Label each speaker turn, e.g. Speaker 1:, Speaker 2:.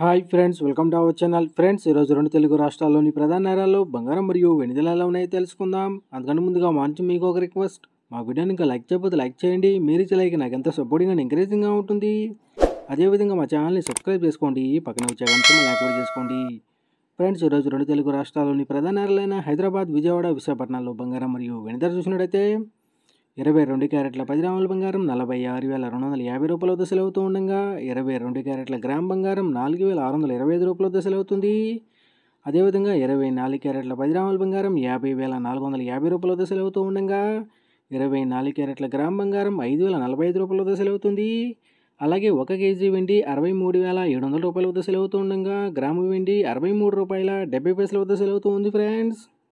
Speaker 1: hi friends welcome to our channel friends ఈరోజు రెండు తెలుగు రాష్ట్రాల్లోని ప్రధాన నగరాల్లో బంగారం మరియు వెనుదల ఎలా ఉన్నాయో తెలుసుకుందాం అందుకని ముందుగా మంచి మీకు ఒక రిక్వెస్ట్ మా వీడియోని ఇంకా లైక్ చేయకపోతే లైక్ చేయండి మీరు ఇచ్చే లైక్ నాకు ఎంతో సపోర్టింగ్ అండ్ ఎంకరేజింగ్గా ఉంటుంది అదేవిధంగా మా ఛానల్ని సబ్స్క్రైబ్ చేసుకోండి పక్కన వచ్చే గంట యాక్టివేట్ చేసుకోండి ఫ్రెండ్స్ ఈరోజు రెండు తెలుగు రాష్ట్రాల్లోని ప్రధాన నగరాలైన హైదరాబాద్ విజయవాడ విశాఖపట్నాల్లో బంగారం మరియు వెనుదల చూసినట్టయితే ఇరవై రెండు క్యారెట్ల పది గ్రాముల బంగారం నలభై ఆరు వేల రెండు వందల యాభై రూపాయల వద్ద సెలవుతూ ఉండగా ఇరవై రెండు క్యారెట్ల గ్రామ్ బంగారం నాలుగు వేల ఆరు వందల ఇరవై ఐదు రూపాయల వద్ద సెలవుతుంది అదేవిధంగా ఇరవై నాలుగు క్యారెట్ల పది గ్రాముల బంగారం యాభై వేల నాలుగు వందల యాభై రూపాయల వద్ద సెలవుతూ ఉండగా ఇరవై నాలుగు క్యారెట్ల గ్రామ్ బంగారం ఐదు వేల నలభై ఐదు రూపాయల వద్ద సెలవుతుంది అలాగే ఒక కేజీ వెండి అరవై మూడు వేల ఏడు వందల రూపాయల వద్ద సెలవుతూ ఉండగా గ్రాము వెండి అరవై మూడు రూపాయల డెబ్బై పైసల వద్ద సెలవుతూ ఉంది ఫ్రెండ్స్